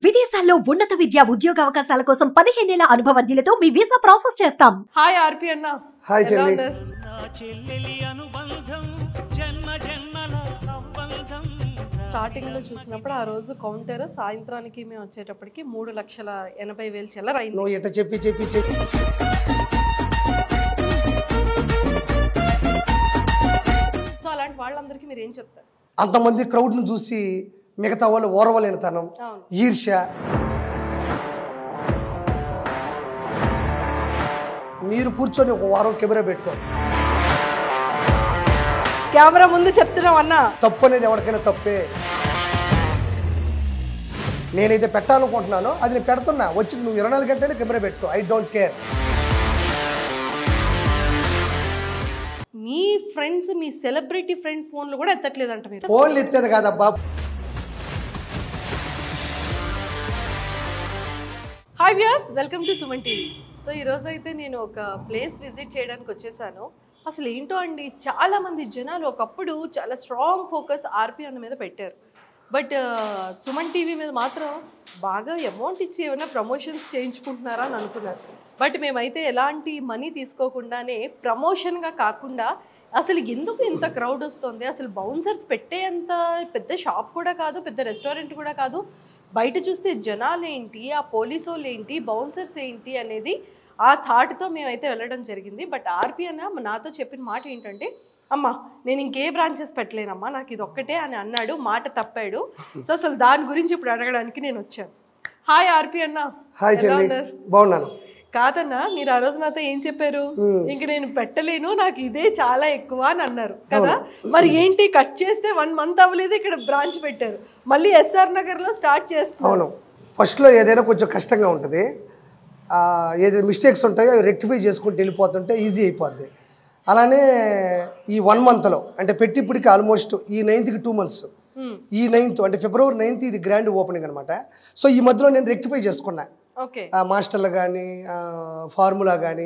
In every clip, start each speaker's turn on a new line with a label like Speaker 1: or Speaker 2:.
Speaker 1: విదేశాల్లో ఉన్నత విద్య ఉద్యోగ అవకాశాల కోసం పదిహేనేళ్ల అనుభవజ్ఞులతో మీ వీసా ప్రాసెస్ చేస్తాం
Speaker 2: హాయ్ ఆర్పి అన్న
Speaker 3: హాయ్
Speaker 2: ఎలా
Speaker 3: చెల్లి
Speaker 2: ఉన్నారు?
Speaker 4: నా చెల్లెలి అనుబంధం జన్మ జన్మల సంబంధం
Speaker 2: స్టార్టింగ్ లో చూసినప్పుడు ఆ రోజు కౌంటర్ సాయంత్రానికి మేము వచ్చేటప్పటికి మూడు లక్షల ఎనభై వేలు చిల్లర అయింది
Speaker 3: నువ్వు ఇట్ట చెప్పి చెప్పి చెప్పి
Speaker 2: సో అలాంటి వాళ్ళందరికీ మీరు ఏం చెప్తారు
Speaker 3: అంతమంది క్రౌడ్ను చూసి మిగతా వాళ్ళు ఓరవలేనితనం
Speaker 2: అవును
Speaker 3: ఈర్ష్య మీరు కూర్చొని ఒక వారం కెమెరా పెట్టుకో
Speaker 2: కెమెరా ముందు చెప్తున్నాం అన్న
Speaker 3: తప్పు అనేది ఎవరికైనా తప్పే నేనైతే పెట్టాలనుకుంటున్నానో అది నేను పెడుతున్నా వచ్చి నువ్వు ఇరవై నాలుగు గంటలే కెమెరా పెట్టుకో ఐ డోంట్ కేర్
Speaker 2: మీ ఫ్రెండ్స్ మీ సెలబ్రిటీ ఫ్రెండ్ ఫోన్లు కూడా ఎత్తట్లేదంట మీరు
Speaker 3: ఫోన్లు ఎత్తేది కాదబ్బా
Speaker 2: hi Vyas welcome to Suman TV so ఈరోజు అయితే నేను ఒక ప్లేస్ విజిట్ చేయడానికి వచ్చేసాను అసలు ఏంటో అండి చాలా మంది జనాలు ఒకప్పుడు చాలా స్ట్రాంగ్ ఫోకస్ ఆర్పి అన్న మీద పెట్టారు బట్ సుమన్ టీవీ మీద మాత్రం బాగా అమౌంట్ ఇచ్చి ఏమైనా ప్రమోషన్స్ చేయించుకుంటున్నారా అని అనుకున్నారు బట్ మేమైతే ఎలాంటి మనీ తీసుకోకుండానే ప్రమోషన్గా కాకుండా అసలు ఎందుకు ఇంత క్రౌడ్ వస్తుంది అసలు బౌన్సర్స్ పెట్టేంత పెద్ద షాప్ కూడా కాదు పెద్ద రెస్టారెంట్ కూడా కాదు బయట చూస్తే జనాలు ఏంటి ఆ పోలీసు వాళ్ళు ఏంటి బౌన్సర్స్ ఏంటి అనేది ఆ థాట్తో మేమైతే వెళ్ళడం జరిగింది బట్ ఆర్పి అన్న నాతో చెప్పిన మాట ఏంటంటే అమ్మా నేను ఇంకే బ్రాంచెస్ పెట్టలేనమ్మా నాకు ఇది ఒక్కటే అని అన్నాడు మాట తప్పాడు సో అసలు దాని గురించి ఇప్పుడు అడగడానికి నేను వచ్చాను హాయ్ ఆర్పి అన్న
Speaker 3: హాయ్
Speaker 2: ఎలా
Speaker 3: చెల్లి
Speaker 2: ఉన్నారు?
Speaker 3: బాగున్నాను
Speaker 2: కాదన్నా మీరు ఆ రోజు నాతో ఏం చెప్పారు ఇంక నేను పెట్టలేను నాకు ఇదే చాలా ఎక్కువ అని అన్నారు కదా మరి ఏంటి కట్ చేస్తే వన్ మంత్ అవ్వలేదు ఇక్కడ బ్రాంచ్ పెట్టారు మళ్ళీ ఎస్ఆర్ నగర్ లో స్టార్ట్ చేస్తున్నారు
Speaker 3: అవును ఫస్ట్లో ఏదైనా కొంచెం కష్టంగా ఉంటుంది ఆ, ఏదైనా మిస్టేక్స్ ఉంటాయో అవి రెక్టిఫై చేసుకుంటూ వెళ్ళిపోతుంటే ఈజీ అయిపోద్ది అలానే ఈ వన్ మంత్లో అంటే పెట్టి ఇప్పటికి ఆల్మోస్ట్ ఈ నైన్త్కి టూ మంత్స్
Speaker 2: Hmm.
Speaker 3: ఈ నైన్త్ అంటే ఫిబ్రవరి నైన్త్ ఇది గ్రాండ్ ఓపెనింగ్ అనమాట సో ఈ మధ్యలో నేను రెక్టిఫై చేసుకున్నా
Speaker 2: ఓకే
Speaker 3: ఆ మాస్టర్లు కానీ ఫార్ములా కానీ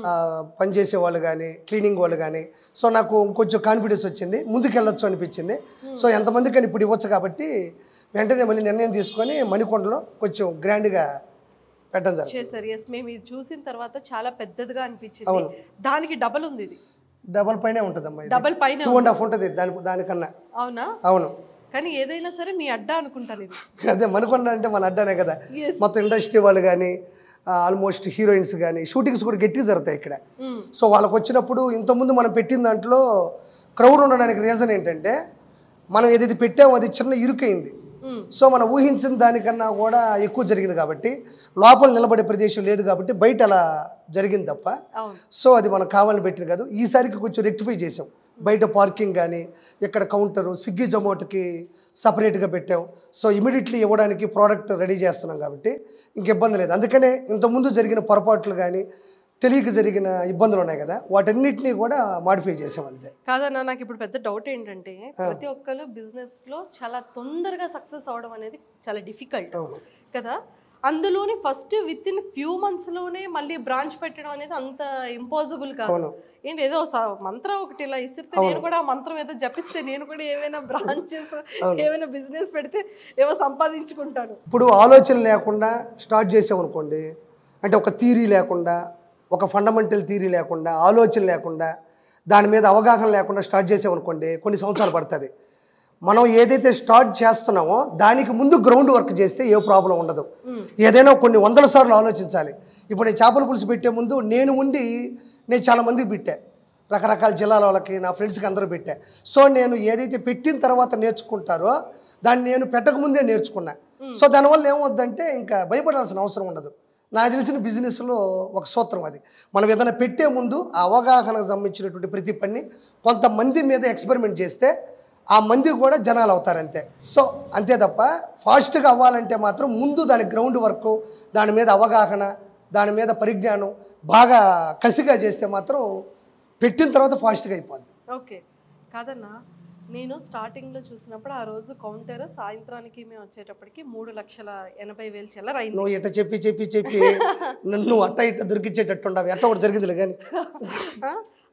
Speaker 3: పనిచేసే వాళ్ళు కానీ క్లీనింగ్ వాళ్ళు కానీ సో నాకు కొంచెం కాన్ఫిడెన్స్ వచ్చింది ముందుకు వెళ్ళొచ్చు అనిపించింది సో ఎంతమంది కానీ ఇప్పుడు ఇవ్వచ్చు కాబట్టి వెంటనే మళ్ళీ నిర్ణయం తీసుకొని మణికొండలో కొంచెం గ్రాండ్గా పెట్టడం జరిగింది
Speaker 2: చేశారు ఎస్ మేము ఇది చూసిన తర్వాత చాలా పెద్దదిగా అనిపించింది
Speaker 3: అవును.
Speaker 2: దానికి డబల్ ఉంది ఇది
Speaker 3: డబల్ పైనే ఉంటుందమ్మా ఇది
Speaker 2: డబల్ పైన
Speaker 3: టూ అండ్ హాఫ్ ఉంటుంది దాని దానికన్నా
Speaker 2: అవునా
Speaker 3: అవును
Speaker 2: కానీ ఏదైనా సరే మీ అడ్డా అనుకుంటాను ఇది
Speaker 3: అదే మణికొండ అంటే మన అడ్డానే కదా
Speaker 2: Yes.
Speaker 3: మొత్తం ఇండస్ట్రీ వాళ్ళు కానీ ఆల్మోస్ట్ హీరోయిన్స్ కానీ షూటింగ్స్ కూడా గట్టిగా జరుగుతాయి ఇక్కడ
Speaker 2: Mm.
Speaker 3: సో వాళ్ళకి వచ్చినప్పుడు ఇంతకుముందు మనం పెట్టిన దాంట్లో క్రౌడ్ ఉండడానికి రీజన్ ఏంటంటే మనం ఏదైతే పెట్టామో అది చిన్న ఇరుకైంది
Speaker 2: Mm.
Speaker 3: సో మనం ఊహించిన దానికన్నా కూడా ఎక్కువ జరిగింది కాబట్టి లోపల నిలబడే ప్రదేశం లేదు కాబట్టి బయట అలా జరిగింది తప్ప
Speaker 2: అవును
Speaker 3: సో అది మనం కావాలని పెట్టింది కాదు ఈసారికి కొంచెం రెక్టిఫై చేసాం బయట పార్కింగ్ కానీ ఇక్కడ కౌంటరు స్విగ్గీ జొమాటోకి సపరేట్గా పెట్టాం సో ఇమీడియట్లీ ఇవ్వడానికి ప్రోడక్ట్ రెడీ చేస్తున్నాం కాబట్టి ఇంక ఇబ్బంది లేదు అందుకనే ఇంతకుముందు జరిగిన పొరపాట్లు కానీ తెలియక జరిగిన ఇబ్బందులు ఉన్నాయి కదా వాటన్నిటినీ కూడా మాడిఫై చేసాం అంతే
Speaker 2: కాదన్నా నాకు ఇప్పుడు పెద్ద డౌట్ ఏంటంటే ప్రతి ఒక్కరు బిజినెస్ లో చాలా తొందరగా సక్సెస్ అవడం అనేది చాలా డిఫికల్ట్
Speaker 3: అవును
Speaker 2: కదా అందులోని first with in few months లోనే మళ్ళీ బ్రాంచ్ పెట్టడం అనేది అంత ఇంపాసిబుల్ కాదు
Speaker 3: అవును.
Speaker 2: ఏంటి ఏదో స- మంత్రం ఒకటి ఇలా ఇసిరితే నేను కూడా ఆ మంత్రం ఏదో జపిస్తే నేను కూడా ఏమైనా బ్రాంచెస్ ఏమైనా బిజినెస్ పెడితే ఏవో సంపాదించుకుంటాను
Speaker 3: ఇప్పుడు ఆలోచన లేకుండా స్టార్ట్ చేసామనుకోండి అంటే ఒక థీరీ లేకుండా ఒక ఫండమెంటల్ థీరీ లేకుండా ఆలోచన లేకుండా దాని మీద అవగాహన లేకుండా స్టార్ట్ చేసామనుకోండి కొన్ని సంవత్సరాలు పడుతుంది మనం ఏదైతే స్టార్ట్ చేస్తున్నామో దానికి ముందు గ్రౌండ్ వర్క్ చేస్తే ఏ ప్రాబ్లం ఉండదు ఏదైనా కొన్ని వందల సార్లు ఆలోచించాలి ఇప్పుడు నేను చేపల పులుసు పెట్టే ముందు నేను ఉండి నేను చాలా మందికి పెట్టా రకరకాల జిల్లాల వాళ్ళకి నా ఫ్రెండ్స్కి అందరూ పెట్టా సో నేను ఏదైతే పెట్టిన తర్వాత నేర్చుకుంటారో దాన్ని నేను పెట్టకముందే నేర్చుకున్నా సో దానివల్ల ఏమవుద్దంటే ఇంకా భయపడాల్సిన అవసరం ఉండదు నాకు తెలిసిన బిజినెస్లో ఒక సూత్రం అది మనం ఏదైనా పెట్టే ముందు ఆ అవగాహనకు సంబంధించినటువంటి ప్రతి పని కొంతమంది మీద ఎక్స్పెరిమెంట్ చేస్తే ఆ మంది కూడా జనాలు అవుతారు అంతే సో అంతే తప్ప ఫాస్ట్గా అవ్వాలంటే మాత్రం ముందు దాని గ్రౌండ్ వర్క్ దాని మీద అవగాహన దాని మీద పరిజ్ఞానం బాగా కసిగా చేస్తే మాత్రం పెట్టిన తర్వాత ఫాస్ట్గా అయిపోద్ది
Speaker 2: ఓకే కాదన్నా నేను స్టార్టింగ్ లో చూసినప్పుడు ఆ రోజు కౌంటర్ సాయంత్రానికి మేము వచ్చేటప్పటికి మూడు లక్షల ఎనభై వేలు చిల్లర అయింది
Speaker 3: నువ్వు ఇట్ట చెప్పి చెప్పి చెప్పి నన్ను అట్ట ఇట్ట దొరికిచ్చేటట్టు ఉండవు ఎట్ట ఒకటి జరిగిందిలే కానీ
Speaker 2: ఆ?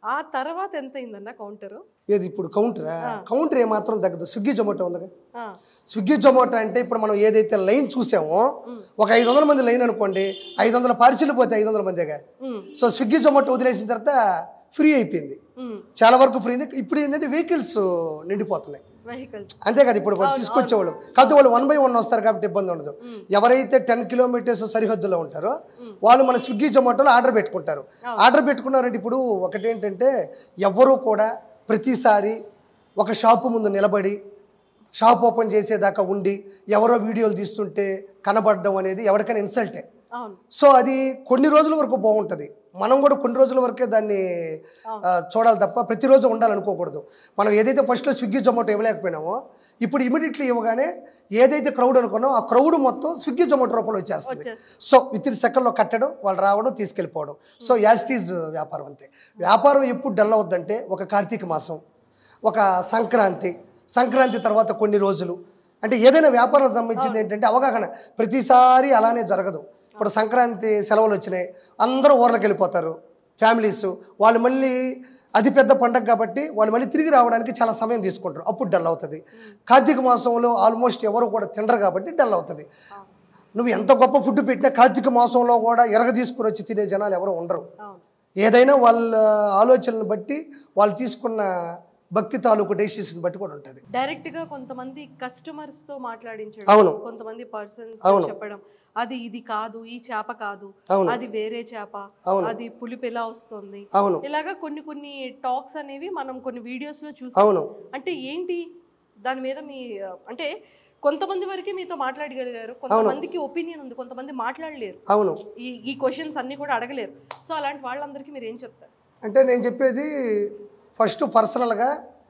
Speaker 2: ఆ తర్వాత ఎంత అయిందన్న కౌంటర్
Speaker 3: ఏది ఇప్పుడు కౌంటరా కౌంటర్ ఏమాత్రం తగ్గదు స్విగ్గీ జొమాటో ఉందిగా స్విగ్గీ జొమాటో అంటే ఇప్పుడు మనం ఏదైతే లైన్ చూసామో ఒక ఐదు వందల మంది లైన్ అనుకోండి ఐదు వందల పార్సిల్ పోతే ఐదు వందల మందిగా సో స్విగ్గీ జొమాటో వదిలేసిన తర్వాత ఫ్రీ అయిపోయింది చాలా వరకు ఫ్రీ అయింది ఇప్పుడు ఏంటంటే వెహికల్స్ నిండిపోతున్నాయి
Speaker 2: వెహికల్స్
Speaker 3: అంతే కదా ఇప్పుడు తీసుకొచ్చేవాళ్ళు కాకపోతే వాళ్ళు వన్ బై వన్ వస్తారు కాబట్టి ఇబ్బంది ఉండదు ఎవరైతే టెన్ కిలోమీటర్స్ సరిహద్దులో ఉంటారో వాళ్ళు మన స్విగ్గీ జొమాటోలో ఆర్డర్ పెట్టుకుంటారు ఆర్డర్ పెట్టుకున్నారంటే ఇప్పుడు ఒకటేంటంటే ఎవరు కూడా ప్రతిసారి ఒక షాపు ముందు నిలబడి షాప్ ఓపెన్ చేసేదాకా ఉండి ఎవరో వీడియోలు తీస్తుంటే కనబడడం అనేది ఎవరికైనా ఇన్సల్టే
Speaker 2: అవును
Speaker 3: సో అది కొన్ని రోజుల వరకు బాగుంటుంది మనం కూడా కొన్ని రోజుల వరకే దాన్ని ఆ, చూడాలి తప్ప ప్రతిరోజు ఉండాలనుకోకూడదు మనం ఏదైతే ఫస్ట్లో స్విగ్గీ జొమాటో ఇవ్వలేకపోయినామో ఇప్పుడు ఇమీడియట్లీ ఇవ్వగానే ఏదైతే క్రౌడ్ అనుకున్నామో ఆ క్రౌడ్ మొత్తం స్విగ్గీ జొమాటో రూపంలో వచ్చేస్తుంది సో విత్ ఇన్ సెకండ్లో కట్టడం వాళ్ళు రావడం తీసుకెళ్ళిపోవడం సో యాస్టీజ్ వ్యాపారం అంతే వ్యాపారం ఎప్పుడు డల్ అవుద్దంటే ఒక కార్తీక మాసం ఒక సంక్రాంతి సంక్రాంతి తర్వాత కొన్ని రోజులు అంటే ఏదైనా వ్యాపారం సంబంధించింది ఏంటంటే అవగాహన ప్రతిసారి అలానే జరగదు ఇప్పుడు సంక్రాంతి సెలవులు వచ్చినాయి అందరూ ఊర్లకు వెళ్ళిపోతారు ఫ్యామిలీస్ వాళ్ళు మళ్ళీ అది పెద్ద పండగ కాబట్టి వాళ్ళు మళ్ళీ తిరిగి రావడానికి చాలా సమయం తీసుకుంటారు అప్పుడు డల్ అవుతుంది కార్తీక మాసంలో ఆల్మోస్ట్ ఎవరు కూడా తినరు కాబట్టి డల్ అవుతుంది నువ్వు ఎంత గొప్ప ఫుడ్ పెట్టినా కార్తీక మాసంలో కూడా ఎరగ తీసుకుని వచ్చి తినే జనాలు ఎవరు ఉండరు
Speaker 2: అవును
Speaker 3: ఏదైనా వాళ్ళ ఆలోచనను బట్టి వాళ్ళు తీసుకున్న భక్తి తాలూకు డెసిషన్ బట్టి కూడా ఉంటుంది
Speaker 2: డైరెక్ట్ గా కొంతమంది కస్టమర్స్ తో మాట్లాడించడం
Speaker 3: అవును.
Speaker 2: కొంతమంది పర్సన్స్
Speaker 3: అవును.
Speaker 2: చెప్పడం అది ఇది కాదు ఈ చేప కాదు
Speaker 3: అవును.
Speaker 2: అది వేరే చేప
Speaker 3: అవును.
Speaker 2: అది పులుపు ఎలా వస్తుంది
Speaker 3: అవును
Speaker 2: ఇలాగా కొన్ని కొన్ని టాక్స్ అనేవి మనం కొన్ని వీడియోస్ లో చూసాం
Speaker 3: అవును
Speaker 2: అంటే ఏంటి దాని మీద మీ అంటే కొంతమంది వరకే మీతో మాట్లాడగలిగారు కొంతమందికి ఒపీనియన్ ఉంది కొంతమంది మాట్లాడలేరు
Speaker 3: అవును
Speaker 2: ఈ ఈ క్వశ్చన్స్ అన్ని కూడా అడగలేరు సో అలాంటి వాళ్ళందరికీ మీరు ఏం చెప్తారు
Speaker 3: అంటే నేను చెప్పేది ఫస్ట్ పర్సనల్గా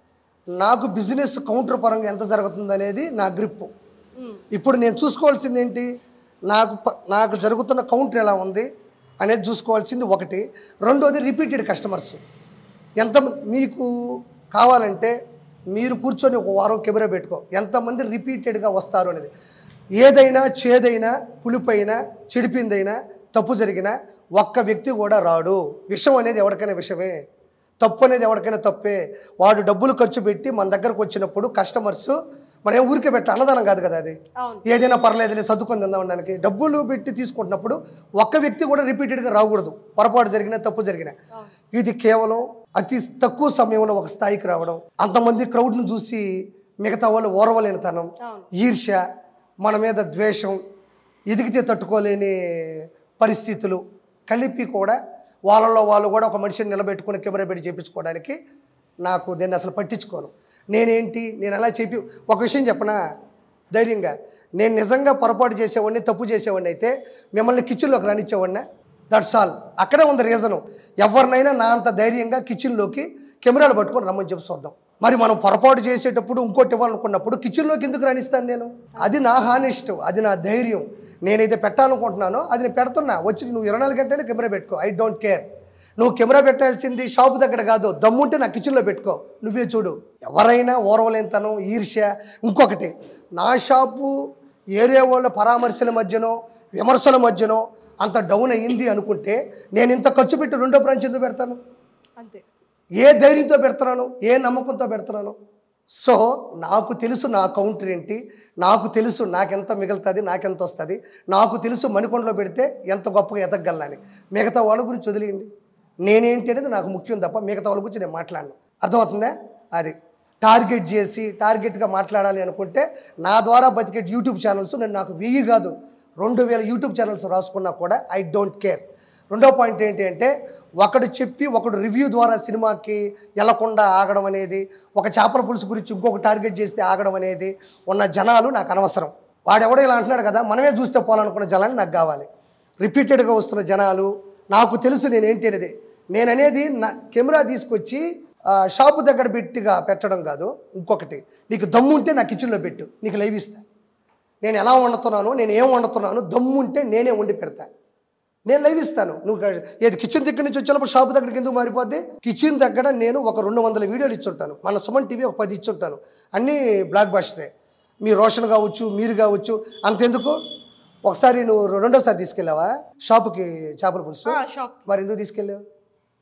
Speaker 3: నాకు బిజినెస్ కౌంటర్ పరంగా ఎంత జరుగుతుంది అనేది నా గ్రిప్పు
Speaker 2: మ్మ్.
Speaker 3: ఇప్పుడు నేను చూసుకోవాల్సింది ఏంటి నాకు ప- నాకు జరుగుతున్న కౌంటర్ ఎలా ఉంది అనేది చూసుకోవాల్సింది ఒకటి రెండోది రిపీటెడ్ కస్టమర్స్ ఎంత మీకు కావాలంటే మీరు కూర్చొని ఒక వారం కెమెరా పెట్టుకో ఎంతమంది రిపీటెడ్గా వస్తారు అనేది ఏదైనా చేదైనా పులిపైనా చెడిపిందైనా తప్పు జరిగినా ఒక్క వ్యక్తి కూడా రాడు విషం అనేది ఎవరికైనా విషమే తప్పు అనేది ఎవరికైనా తప్పే వాడు డబ్బులు ఖర్చు పెట్టి మన దగ్గరకు వచ్చినప్పుడు కస్టమర్స్ మనం ఏం ఊరికే పెట్ట అన్నదానం కాదు కదా అది
Speaker 2: అవును
Speaker 3: ఏదైనా పర్లేదులే సర్దుకొని తిందాం అనడానికి డబ్బులు పెట్టి తీసుకుంటున్నప్పుడు ఒక్క వ్యక్తి కూడా రిపీటెడ్గా రాకూడదు పొరపాటు జరిగినా తప్పు జరిగినా
Speaker 2: అవును.
Speaker 3: ఇది కేవలం అతి తక్కువ సమయంలో ఒక స్థాయికి రావడం అంతమంది క్రౌడ్ను చూసి మిగతా వాళ్ళు ఓరవలేనితనం
Speaker 2: అవును.
Speaker 3: ఈర్ష్య మన మీద ద్వేషం ఎదిగితే తట్టుకోలేని పరిస్థితులు కలిపి కూడా వాళ్ళలో వాళ్ళు కూడా ఒక మనిషిని నిలబెట్టుకుని కెమెరా పెట్టి చేపించుకోవడానికి నాకు దీన్ని అసలు పట్టించుకోను నేనేంటి నేను అలా చెప్పి ఒక విషయం చెప్పనా ధైర్యంగా నేను నిజంగా పొరపాటు చేసేవాడిని తప్పు చేసేవాడిని అయితే మిమ్మల్ని కిచెన్లోకి రానిచ్చేవాడినా దట్స్ ఆల్ అక్కడే ఉంది రీజను ఎవరినైనా నా అంత ధైర్యంగా కిచెన్లోకి కెమెరాలు పట్టుకొని రమ్మని చెప్పి చూద్దాం మరి మనం పొరపాటు చేసేటప్పుడు ఇంకోటి ఇవ్వాలనుకున్నప్పుడు కిచెన్లోకి ఎందుకు రాణిస్తాను నేను అది నా హానెస్ట్ అది నా ధైర్యం నేనైతే పెట్టాలనుకుంటున్నానో అది నేను పెడుతున్నా వచ్చి నువ్వు ఇరవై నాలుగు గంటలే కెమెరా పెట్టుకో ఐ డోంట్ కేర్ నువ్వు కెమెరా పెట్టాల్సింది షాపు దగ్గర కాదు దమ్ముంటే నా కిచెన్లో పెట్టుకో నువ్వే చూడు ఎవరైనా ఓర్వలేనితనం ఈర్ష్య ఇంకొకటి నా షాపు ఏరియా వాళ్ళ పరామర్శల మధ్యనో విమర్శల మధ్యనో అంత డౌన్ అయ్యింది అనుకుంటే నేను ఇంత ఖర్చు పెట్టి రెండో బ్రాంచ్ ఎందుకు పెడతాను
Speaker 2: అంతే
Speaker 3: ఏ ధైర్యంతో పెడుతున్నాను ఏ నమ్మకంతో పెడుతున్నాను సో నాకు తెలుసు నా కౌంటర్ ఏంటి నాకు తెలుసు నాకెంత మిగులుతుంది నాకెంత వస్తుంది నాకు తెలుసు మణికొండలో పెడితే ఎంత గొప్పగా ఎదగలనని మిగతా వాళ్ళ గురించి వదిలేయండి నేనేంటి అనేది నాకు ముఖ్యం తప్ప మిగతా వాళ్ళ గురించి నేను మాట్లాడను అర్థమవుతుందా అది టార్గెట్ చేసి టార్గెట్గా మాట్లాడాలి అనుకుంటే నా ద్వారా బతికే యూట్యూబ్ ఛానల్స్ నేను నాకు వెయ్యి కాదు రెండు వేల యూట్యూబ్ ఛానల్స్ రాసుకున్నా కూడా ఐ డోంట్ కేర్ రెండో పాయింట్ ఏంటి అంటే ఒకడు చెప్పి ఒకడు రివ్యూ ద్వారా సినిమాకి వెళ్లకుండా ఆగడం అనేది ఒక చేపల పులుసు గురించి ఇంకొక టార్గెట్ చేస్తే ఆగడం అనేది ఉన్న జనాలు నాకు అనవసరం వాడెవడో ఇలా అంటున్నాడు కదా మనమే చూస్తే పోవాలనుకున్న జనాలు నాకు కావాలి రిపీటెడ్గా వస్తున్న జనాలు నాకు తెలుసు నేను ఏంటి అనేది నేను అనేది నా కెమెరా తీసుకొచ్చి ఆ, షాపు దగ్గర పెట్టిగా పెట్టడం కాదు ఇంకొకటి నీకు దమ్ము ఉంటే నా కిచెన్లో పెట్టు నీకు లైవ్ ఇస్తా నేను ఎలా వండుతున్నాను నేను ఏం వండుతున్నాను దమ్ము ఉంటే నేనే వండి పెడతా నేను లైవ్ ఇస్తాను నువ్వు క- ఏది కిచెన్ దగ్గర నుంచి వచ్చినప్పుడు షాప్ దగ్గరికి ఎందుకు మారిపోద్ది కిచెన్ దగ్గర నేను ఒక రెండు వందల వీడియోలు ఇచ్చుంటాను మన సుమన్ టీవీ ఒక పది ఇచ్చుంటాను అన్నీ బ్లాక్ బాస్టరే మీ రోషన్ కావచ్చు మీరు కావచ్చు అంతెందుకు ఒకసారి నువ్వు రెండోసారి తీసుకెళ్ళావా షాపుకి చేపల పులుసు
Speaker 2: షాప్
Speaker 3: మరి ఎందుకు తీసుకెళ్ళావు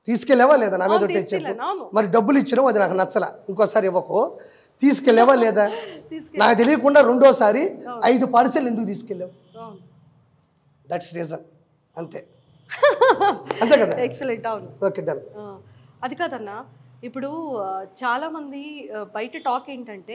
Speaker 3: తీసుకెళ్ళావా లేదా నా మీద
Speaker 2: అవును,
Speaker 3: ఒట్టేసి చెప్పు
Speaker 2: తీసుకెళ్ళాను, అవును.
Speaker 3: మరి డబ్బులు ఇచ్చినావు అది నాకు నచ్చల ఇంకోసారి ఇవ్వకు తీసుకెళ్ళావా లేదా
Speaker 2: తీసుకెళ్ళి
Speaker 3: నాకు తెలియకుండా రెండోసారి ఐదు పార్సెల్ ఎందుకు తీసుకెళ్ళావు
Speaker 2: అవును
Speaker 3: దట్స్ రీజన్ అంతే అంతే కదా
Speaker 2: ఎక్సలెంట్ అవును
Speaker 3: ఓకే డన్
Speaker 2: ఆ, అది కాదన్నా ఇప్పుడు ఆ, చాలా మంది ఆ, బయట టాక్ ఏంటంటే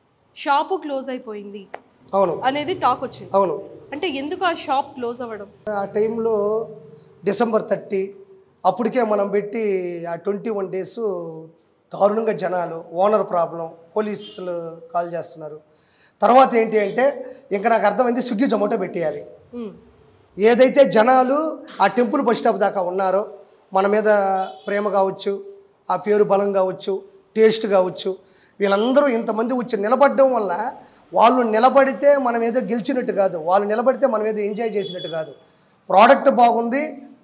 Speaker 2: షాపు క్లోజ్ అయిపోయింది
Speaker 3: అవును
Speaker 2: అనేది టాక్ వచ్చింది
Speaker 3: అవును
Speaker 2: అంటే ఎందుకు ఆ షాప్ క్లోజ్ అవ్వడం
Speaker 3: ఆ టైంలో డిసెంబర్ థర్టీ అప్పటికే మనం పెట్టి ఆ ట్వంటీ వన్ డేస్ దారుణంగా జనాలు ఓనర్ ప్రాబ్లం పోలీసులు కాల్ చేస్తున్నారు తర్వాత ఏంటి అంటే ఇంకా నాకు అర్థమైంది స్విగ్గీ జొమాటో పెట్టేయాలి
Speaker 2: ఉమ్,
Speaker 3: ఏదైతే జనాలు ఆ టెంపుల్ బస్ స్టాప్ దాకా ఉన్నారో మన మీద ప్రేమ కావచ్చు ఆ పేరు బలం కావచ్చు టేస్ట్ కావచ్చు వీళ్ళందరూ ఇంతమంది వచ్చి నిలబడడం వల్ల వాళ్ళు నిలబడితే మనం ఏదో గెలిచినట్టు కాదు వాళ్ళు నిలబడితే మనం ఏదో ఎంజాయ్ చేసినట్టు కాదు ప్రోడక్ట్ బాగుంది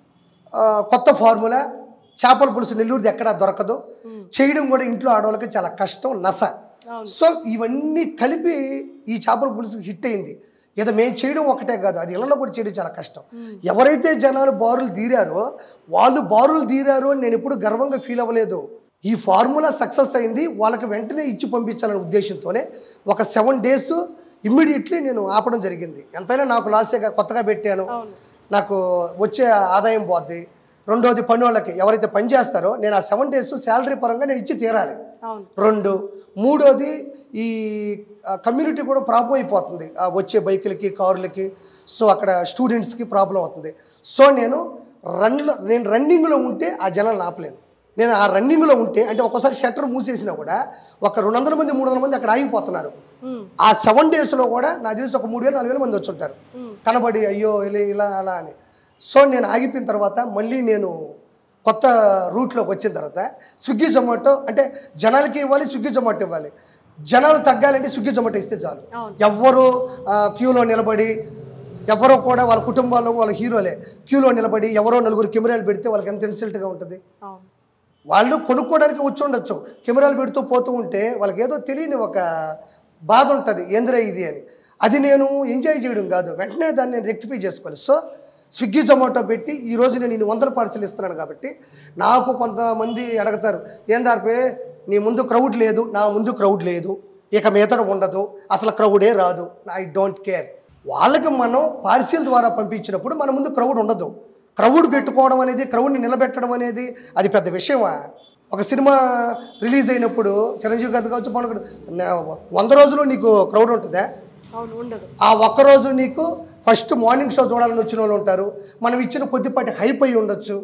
Speaker 3: ఆ, కొత్త ఫార్ములా చేపల పులుసు నెల్లూరుది ఎక్కడా దొరకదు చేయడం కూడా ఇంట్లో ఆడవాళ్ళకి చాలా కష్టం నస
Speaker 2: అవును.
Speaker 3: సో ఇవన్నీ కలిపి ఈ చేపల పులుసు హిట్ అయింది ఏదో మేము చేయడం ఒకటే కాదు అది ఇళ్లలో కూడా చేయడం చాలా కష్టం ఎవరైతే జనాలు బారులు తీరారో వాళ్ళు బారులు తీరారు అని నేను ఎప్పుడు గర్వంగా ఫీల్ అవ్వలేదు ఈ ఫార్ములా సక్సెస్ అయింది వాళ్ళకి వెంటనే ఇచ్చి పంపించాలనే ఉద్దేశంతోనే ఒక సెవెన్ డేస్ ఇమ్మీడియట్లీ నేను ఆపడం జరిగింది ఎంతైనా నాకు లాసేగా కొత్తగా పెట్టాను
Speaker 2: అవును
Speaker 3: నాకు వచ్చే ఆదాయం పోద్ది రెండోది పని వాళ్ళకి ఎవరైతే పని చేస్తారో నేను ఆ సెవెన్ డేస్ శాలరీ పరంగా నేను ఇచ్చి తీరాలి
Speaker 2: అవును
Speaker 3: రెండు మూడోది ఈ కమ్యూనిటీ కూడా ప్రాబ్లం అయిపోతుంది ఆ వచ్చే బైకులకి కారులకి సో అక్కడ స్టూడెంట్స్కి ప్రాబ్లం అవుతుంది సో నేను రన్లో నేను రన్నింగ్లో ఉంటే ఆ జనాలను ఆపలేను నేను ఆ రన్నింగ్లో ఉంటే అంటే ఒక్కోసారి షట్టర్ మూసేసినా కూడా ఒక రెండు వందల మంది మూడు వందల మంది అక్కడ ఆగిపోతున్నారు
Speaker 2: ఉమ్,
Speaker 3: ఆ సెవెన్ డేస్లో కూడా నాకు తెలిసి ఒక మూడు వేలు నాలుగు వేల మంది వచ్చి ఉంటారు కనబడి అయ్యో ఇలా ఇలా అలా అని సో నేను ఆగిపోయిన తర్వాత మళ్ళీ నేను కొత్త రూట్లోకి వచ్చిన తర్వాత స్విగ్గీ జొమాటో అంటే జనాలకి ఇవ్వాలి స్విగ్గీ జొమాటో ఇవ్వాలి జనాలు తగ్గాలంటే స్విగ్గీ జొమాటో ఇస్తే చాలు
Speaker 2: అవును.
Speaker 3: ఎవ్వరు ఆ, క్యూలో నిలబడి ఎవరో కూడా వాళ్ళ కుటుంబాల్లో వాళ్ళ హీరోలే క్యూలో నిలబడి ఎవరో నలుగురు కెమెరాలు పెడితే వాళ్ళకి ఎంత ఇన్సల్ట్గా ఉంటుంది
Speaker 2: అవును
Speaker 3: వాళ్ళు కొనుక్కోవడానికి వచ్చి ఉండొచ్చు కెమెరాలు పెడుతూ పోతూ ఉంటే వాళ్ళకి ఏదో తెలియని ఒక బాధ ఉంటుంది ఏందిరా ఇది అని అది నేను ఎంజాయ్ చేయడం కాదు వెంటనే దాన్ని నేను రెక్టిఫై చేసుకోవాలి సో స్విగ్గీ జొమాటో పెట్టి ఈ రోజు నేను ఇన్ని వందల పార్సల్ ఇస్తున్నాను కాబట్టి నాకు కొంతమంది అడుగుతారు ఏం దారిపే నీ ముందు క్రౌడ్ లేదు నా ముందు క్రౌడ్ లేదు ఇక మీతడ ఉండదు అసలు క్రౌడే రాదు ఐ డోంట్ కేర్ వాళ్ళకి మనం పార్సిల్ ద్వారా పంపించినప్పుడు మన ముందు క్రౌడ్ ఉండదు క్రౌడ్ పెట్టుకోవడం అనేది క్రౌడ్ని నిలబెట్టడం అనేది అది పెద్ద విషయమా ఒక సినిమా రిలీజ్ అయినప్పుడు చిరంజీవి గారు కావచ్చు పవన్ గారు నా- వంద రోజులు నీకు క్రౌడ్ ఉంటుందా
Speaker 2: అవును ఉండదు
Speaker 3: ఆ ఒక్క రోజు నీకు ఫస్ట్ మార్నింగ్ షో చూడాలని వచ్చిన వాళ్ళు ఉంటారు మనం ఇచ్చిన కొద్దిపాటి హైప్ అయి ఉండొచ్చు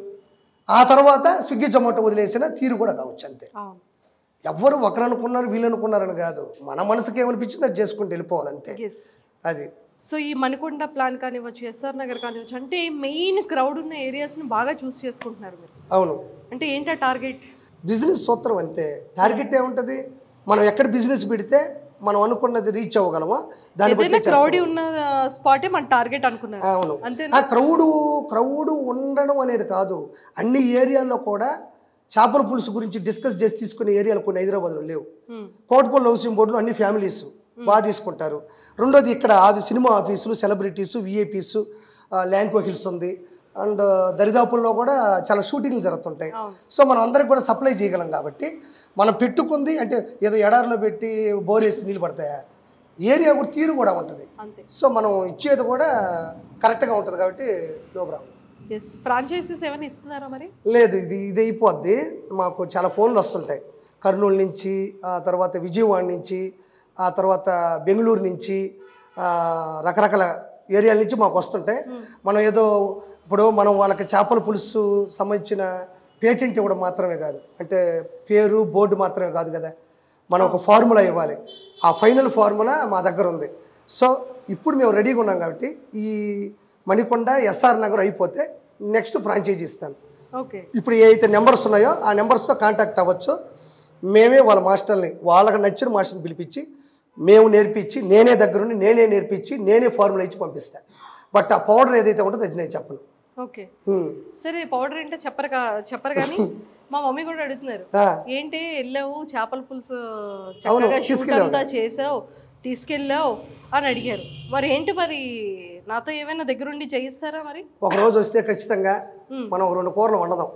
Speaker 3: ఆ తర్వాత స్విగ్గీ జొమాటో వదిలేసిన తీరు కూడా కావచ్చు అంతే
Speaker 2: అవును
Speaker 3: ఎవ్వరు ఒకరు అనుకున్నారు వీళ్ళు అనుకున్నారని కాదు మన మనసుకి ఏమనిపించింది అది చేసుకుంటూ వెళ్ళిపోవాలి అంతే
Speaker 2: ఎస్
Speaker 3: అది
Speaker 2: సో ఈ మణికొండ ప్లాన్ కానివ్వచ్చు ఎస్ఆర్ నగర్ కానివ్వచ్చు అంటే మెయిన్ క్రౌడ్ ఉన్న ఏరియాస్ని బాగా చూస్ చేసుకుంటున్నారు మీరు
Speaker 3: అవును
Speaker 2: అంటే ఏంటా టార్గెట్
Speaker 3: బిజినెస్ సూత్రం అంతే టార్గెట్ ఏముంటుంది మనం ఎక్కడ బిజినెస్ పెడితే మనం అనుకున్నది రీచ్ అవ్వగలమా దాన్ని బట్టి
Speaker 2: ఏదైనా
Speaker 3: చేస్తాం.
Speaker 2: క్రౌడ్ ఉన్న స్పాటే మన టార్గెట్ అనుకున్నారు
Speaker 3: అవును
Speaker 2: అంతేనా?
Speaker 3: ఆ క్రౌడు క్రౌడు ఉండడం అనేది కాదు అన్ని ఏరియాల్లో కూడా చేపల పులుసు గురించి డిస్కస్ చేసి తీసుకునే ఏరియాలు కొన్ని హైదరాబాద్లో లేవు
Speaker 2: Hmm.
Speaker 3: కోటపల్లి హౌసింగ్ బోర్డులో అన్ని ఫ్యామిలీస్ బాగా తీసుకుంటారు రెండోది ఇక్కడ ఆఫీ cinema offices celebrities VIPs land hills ఉంది అండ్ దరిదాపుల్లో కూడా చాలా షూటింగ్లు జరుగుతుంటాయి
Speaker 2: అవును.
Speaker 3: సో మనం అందరికి కూడా సప్లై చేయగలం కాబట్టి మనం పెట్టుకుంది అంటే ఏదో ఎడారిలో పెట్టి బోర్ వేసి నీళ్ళు పడతాయా ఏరియా కూడా తీరు కూడా ఉంటుంది
Speaker 2: అంతే
Speaker 3: సో మనం ఇచ్చేది కూడా కరెక్ట్గా ఉంటుంది కాబట్టి నో ప్రాబ్లం
Speaker 2: ఎస్ ఫ్రాంచైజీస్ ఏమైనా ఇస్తున్నారా మరి
Speaker 3: లేదు ఇది ఇది అయిపోద్ది మాకు చాలా ఫోన్లు వస్తుంటాయి కర్నూలు నుంచి ఆ తర్వాత విజయవాడ నుంచి ఆ తర్వాత బెంగళూరు నుంచి ఆ, రకరకాల ఏరియాల నుంచి మాకు వస్తుంటాయి మనం ఏదో ఇప్పుడు మనం వాళ్ళకి చేపల పులుసు సంబంధించిన పేటెంట్ ఇవ్వడం మాత్రమే కాదు అంటే పేరు బోర్డు మాత్రమే కాదు కదా మనం ఒక ఫార్ములా ఇవ్వాలి ఆ ఫైనల్ ఫార్ములా మా దగ్గర ఉంది సో ఇప్పుడు మేము రెడీగా ఉన్నాం కాబట్టి ఈ మణికొండ ఎస్ఆర్ నగర్ అయిపోతే నెక్స్ట్ ఫ్రాంచైజీ ఇస్తాను
Speaker 2: ఓకే
Speaker 3: ఇప్పుడు ఏ అయితే నెంబర్స్ ఉన్నాయో ఆ నెంబర్స్తో కాంటాక్ట్ అవ్వచ్చు మేమే వాళ్ళ మాస్టర్ని వాళ్ళకి నచ్చిన మాస్టర్ని పిలిపించి మేము నేర్పించి నేనే దగ్గరుండి నేనే నేర్పించి నేనే ఫార్ములా ఇచ్చి పంపిస్తాను బట్ ఆ పౌడర్ ఏదైతే ఉంటుందో అది నేను చెప్పను
Speaker 2: ఓకే
Speaker 3: హ్మ్.
Speaker 2: సరే పౌడర్ అంటే చెప్పరు కా- చెప్పరు కానీ మా మమ్మీ కూడా అడుగుతున్నారు
Speaker 3: ఆ,
Speaker 2: ఏంటి వెళ్ళావు చేపల పులుసు
Speaker 3: అవును,
Speaker 2: చక్కగా షూట్
Speaker 3: తీసుకెళ్ళావు.
Speaker 2: అంతా చేసావు తీసుకెళ్ళావు అని అడిగారు మరి ఏంటి మరి నాతో ఏమైనా దగ్గరుండి చేయిస్తారా మరి
Speaker 3: ఒక రోజు వస్తే ఖచ్చితంగా మనం ఒక రెండు కూరలు వండదాం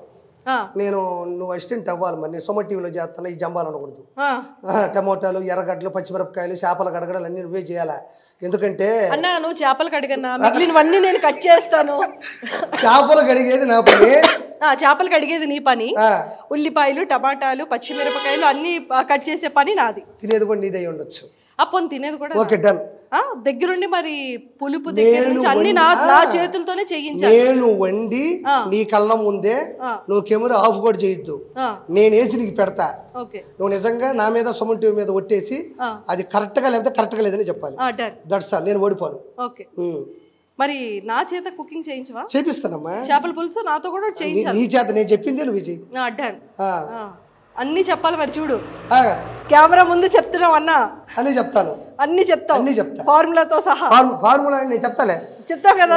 Speaker 2: ఆ,
Speaker 3: నేను నువ్వు అసిస్టెంట్ అవ్వాలి మరి నేను సొమ టీవీలో చేస్తున్నా ఈ జంబాలు అనకూడదు
Speaker 2: ఆ.
Speaker 3: ఆ, టమోటాలు ఎర్రగడ్డలు పచ్చిమిరపకాయలు చేపల గడగడలు అన్నీ నువ్వే చేయాలా ఎందుకంటే
Speaker 2: అన్నా నువ్వు చేపలు కడిగన్నా మిగిలినవన్నీ నేను కట్ చేస్తాను
Speaker 3: చేపలు కడిగేది నా పని
Speaker 2: ఆ, చేపలు కడిగేది నీ పని
Speaker 3: ఆ,
Speaker 2: ఉల్లిపాయలు టమాటాలు పచ్చిమిరపకాయలు అన్ని ఆ, కట్ చేసే పని నాది
Speaker 3: తినేది కూడా నీదై ఉండొచ్చు
Speaker 2: అప్పని తినేది కూడా
Speaker 3: ఓకే డన్
Speaker 2: ఆ, దగ్గరుండి మరి పులుపు దగ్గర
Speaker 3: నేను
Speaker 2: నుంచి అన్ని నా నా చేతులతోనే చేయించాలి
Speaker 3: నేను వండి నీ కళ్ళ ముందే
Speaker 2: ఆ.
Speaker 3: నువ్వు కెమెరా ఆఫ్ కూడా చేయొద్దు
Speaker 2: ఆ,
Speaker 3: నేను వేసి నీకు పెడతా
Speaker 2: ఓకే
Speaker 3: నువ్వు నిజంగా నా మీద సొమ టీవీ మీద ఒట్టేసి
Speaker 2: ఆ.
Speaker 3: అది కరెక్ట్గా లేకపోతే కరెక్ట్గా లేదని చెప్పాలి
Speaker 2: ఆ, డన్
Speaker 3: దట్స్ ఆల్ నేను ఓడిపోను
Speaker 2: ఓకే
Speaker 3: ఉమ్.
Speaker 2: మరి నా చేత కుకింగ్ చేయించవా
Speaker 3: చేపిస్తానమ్మా
Speaker 2: చేపల పులుసు నాతో కూడా
Speaker 3: నీ-
Speaker 2: చేయించాలి
Speaker 3: నీ చేత నేను చెప్పిందే నువ్వు చెయ్యి
Speaker 2: ఆ, డన్
Speaker 3: ఆ,
Speaker 2: ఆ, అన్నీ చెప్పాలి మరి చూడు
Speaker 3: ఆ,
Speaker 2: కెమెరా ముందు చెప్తున్నావు అన్నా
Speaker 3: అని చెప్తాను
Speaker 2: అన్ని చెప్తావు
Speaker 3: అన్నీ చెప్తా
Speaker 2: ఫార్ములాతో సహా
Speaker 3: ఫార్ము ఫార్ములా అని నేను చెప్తాలే
Speaker 2: చెప్తావు కదా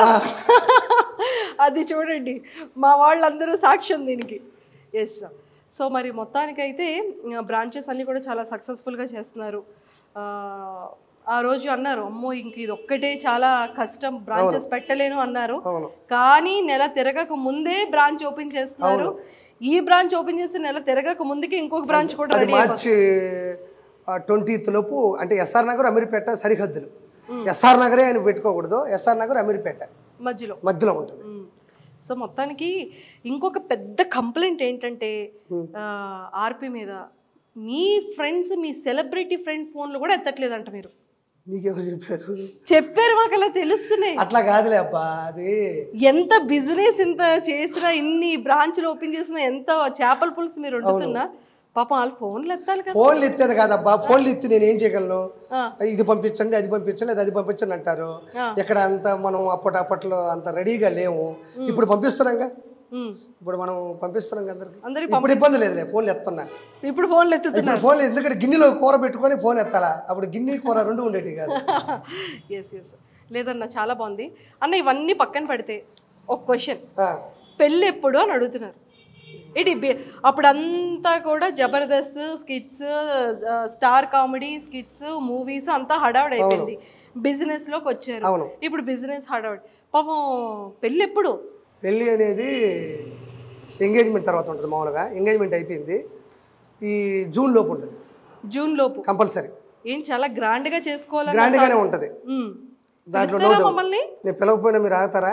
Speaker 2: అది చూడండి మా వాళ్ళందరూ సాక్ష్యం దీనికి ఎస్ సో మరి మొత్తానికైతే బ్రాంచెస్ అన్నీ కూడా చాలా సక్సెస్ఫుల్గా చేస్తున్నారు ఆ, ఆ రోజు అన్నారు అమ్మో ఇంక ఇది ఒక్కటే చాలా కష్టం బ్రాంచెస్ పెట్టలేను అన్నారు
Speaker 3: అవును
Speaker 2: కానీ నెల తిరగక ముందే బ్రాంచ్ ఓపెన్ చేస్తున్నారు ఈ బ్రాంచ్ ఓపెన్ చేస్తే నెల తిరగక ముందుకే ఇంకొక బ్రాంచ్ కూడా
Speaker 3: అది
Speaker 2: రెడీ
Speaker 3: మార్చి ట్వంటీత్ లోపు అంటే ఎస్ఆర్ నగర్ అమీర్పేట సరిహద్దులు ఎస్ఆర్ నగరే అని పెట్టుకోకూడదు ఎస్ఆర్ నగర్ అమీర్పేట
Speaker 2: మధ్యలో
Speaker 3: మధ్యలో ఉంటుంది
Speaker 2: మ్మ్. సో మొత్తానికి ఇంకొక పెద్ద కంప్లైంట్ ఏంటంటే ఆర్పి మీద మీ ఫ్రెండ్స్ మీ సెలబ్రిటీ ఫ్రెండ్ ఫోన్లు కూడా ఎత్తట్లేదంట మీరు
Speaker 3: నీకెవరు చెప్పారు
Speaker 2: చెప్పారు మాకు అలా తెలుస్తున్నాయి
Speaker 3: అట్లా కాదులే అబ్బా అది
Speaker 2: ఎంత బిజినెస్ ఇంత చేసినా ఇన్ని బ్రాంచ్లు ఓపెన్ చేసినా ఎంత చేపల పులుసు మీరు వండుతున్నా పాపం వాళ్ళు ఫోన్లు ఎత్తాలి కదా
Speaker 3: ఫోన్లు ఎత్తేది కాదబ్బా ఫోన్లు ఎత్తి నేను ఏం చేయగలను
Speaker 2: ఆ.
Speaker 3: ఇది పంపించండి అది పంపించండి అది అది పంపించండి అంటారు
Speaker 2: ఆ.
Speaker 3: ఇక్కడ అంత మనం అప్పటి అప్పట్లో అంత రెడీగా లేము ఇప్పుడు పంపిస్తున్నాంగా
Speaker 2: మ్మ్.
Speaker 3: ఇప్పుడు మనం పంపిస్తున్నాం కదా అందరికి
Speaker 2: అందరికి
Speaker 3: ఇప్పుడు ఇబ్బంది లేదులే ఫోన్లు ఎత్తున్నా
Speaker 2: ఇప్పుడు ఫోన్లు ఎత్తుతున్నారు
Speaker 3: ఇప్పుడు ఫోన్ ఎందుకంటే గిన్నెలో కూర పెట్టుకొని ఫోన్ ఎత్తాలా అప్పుడు గిన్నె కూర రెండు ఉండేవి కాదు
Speaker 2: ఎస్ ఎస్ లేదన్న చాలా బాగుంది అన్న ఇవన్నీ పక్కన పెడితే ఒక క్వశ్చన్
Speaker 3: ఆ,
Speaker 2: పెళ్ళి ఎప్పుడు అని అడుగుతున్నారు ఏంటి బి- అప్పుడంతా కూడా Jabardasth skits star comedy skits movies అంతా హడావుడి అయిపోయింది బిజినెస్ లోకి వచ్చారు
Speaker 3: అవును
Speaker 2: ఇప్పుడు బిజినెస్ హడావుడి పాపం పెళ్ళి ఎప్పుడు
Speaker 3: పెళ్ళి అనేది ఎంగేజ్మెంట్ తర్వాత ఉంటుంది మామూలుగా ఎంగేజ్మెంట్ అయిపోయింది ఈ జూన్ లోపు ఉంటుంది
Speaker 2: జూన్ లోపు
Speaker 3: కంపల్సరీ
Speaker 2: ఏం చాలా గ్రాండ్ గా చేసుకోవాలని
Speaker 3: గ్రాండ్గానే ఉంటుంది
Speaker 2: ఉమ్.
Speaker 3: దాంట్లో
Speaker 2: పిలుస్తారా
Speaker 3: నో
Speaker 2: మమ్మల్ని
Speaker 3: నేను పిలవకపోయినా మీరు ఆగుతారా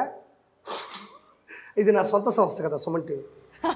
Speaker 3: ఇది నా సొంత సంస్థ కదా సుమన్ టీవీ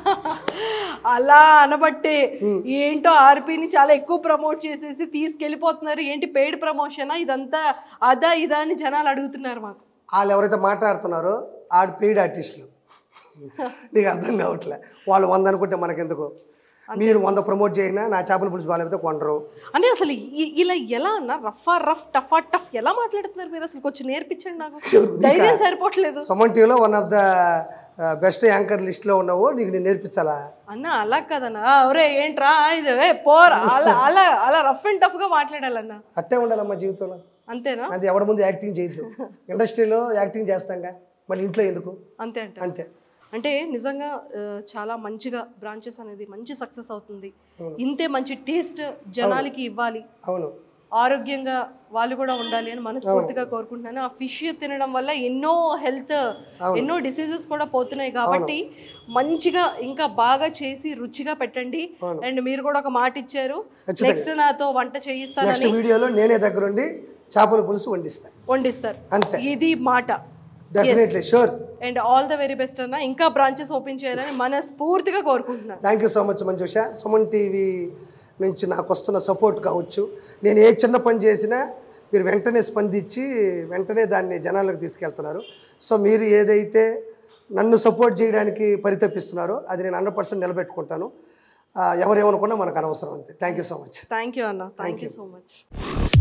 Speaker 2: అలా అనబట్టే ఏంటో ఆర్పీని చాలా ఎక్కువ ప్రమోట్ చేసేసి తీసుకెళ్ళిపోతున్నారు ఏంటి పెయిడ్ ప్రమోషనా ఇదంతా అదా ఇదా అని జనాలు అడుగుతున్నారు మాకు
Speaker 3: వాళ్ళు ఎవరైతే మాట్లాడుతున్నారో ఆడు పెయిడ్ ఆర్టిస్టులు నీకు అర్థం కావట్లే వాళ్ళు వంద అనుకుంటే మనకెందుకు మీరు వంద ప్రమోట్ చేసినా నా చేపల పులుసు బాగాలేకపోతే కొనరు
Speaker 2: అని అసలు ఇ- ఇలా ఎలా అన్న రఫా రఫ్ టఫా టఫ్ ఎలా మాట్లాడుతున్నారు మీరు అసలు కొంచెం నేర్పించండి నాకు
Speaker 3: ఎవరు? నీకా?
Speaker 2: ధైర్యం సరిపోవట్లేదు
Speaker 3: సుమన్ టీవీలో one of the best anchor లిస్ట్లో ఉన్నావు నీకు నేను నేర్పించాలా
Speaker 2: అన్న అలా కదన్నా ఒరే ఏంట్రా ఇది ఏ పోరా అలా అలా అలా రఫ్ అండ్ టఫ్ గా మాట్లాడాలన్న
Speaker 3: అట్టే ఉండాలమ్మా జీవితంలో
Speaker 2: అంతేనా
Speaker 3: అది ఎవరి ముందు యాక్టింగ్ చేయొద్దు ఇండస్ట్రీలో యాక్టింగ్ చేస్తాంగా మళ్ళీ ఇంట్లో ఎందుకు
Speaker 2: అంతే అంట
Speaker 3: అంతే
Speaker 2: అంటే నిజంగా ఆ, చాలా మంచిగా బ్రాంచెస్ అనేది మంచి సక్సెస్ అవుతుంది ఇంతే మంచి టేస్ట్ జనాలకి ఇవ్వాలి
Speaker 3: అవును
Speaker 2: ఆరోగ్యంగా వాళ్ళు కూడా ఉండాలి అని మనస్ఫూర్తిగా కోరుకుంటున్నాను ఆ ఫిష్ తినడం వల్ల ఎన్నో హెల్త్ ఎన్నో డిసీజెస్ కూడా పోతున్నాయి కాబట్టి మంచిగా ఇంకా బాగా చేసి రుచిగా పెట్టండి
Speaker 3: అవును.
Speaker 2: అండ్ మీరు కూడా ఒక మాట ఇచ్చారు
Speaker 3: ఖచ్చితంగా.
Speaker 2: నెక్స్ట్ నాతో వంట చేయిస్తానని
Speaker 3: నెక్స్ట్ వీడియోలో నేనే దగ్గరుండి చేపల పులుసు వండిస్తాను
Speaker 2: వండిస్తారు
Speaker 3: అంతే
Speaker 2: ఇది మాట
Speaker 3: definitely sure
Speaker 2: and all the very best అన్న ఇంకా బ్రాంచెస్ ఓపెన్ చేయాలని మనస్ఫూర్తిగా కోరుకుంటున్నాను
Speaker 3: thank you so much Manjusha Suman TV నుంచి నాకు వస్తున్న సపోర్ట్ కావచ్చు నేను ఏ చిన్న పని చేసినా మీరు వెంటనే స్పందించి వెంటనే దాన్ని జనాలకు తీసుకెళ్తున్నారు సో మీరు ఏదైతే నన్ను సపోర్ట్ చేయడానికి పరితపిస్తున్నారో అది నేను హండ్రెడ్ పర్సెంట్ నిలబెట్టుకుంటాను ఆ, ఎవరేమనుకున్నా మనకు అనవసరం అంతే thank you so much
Speaker 2: thank you అన్న థ్యాంక్ యూ సో మచ్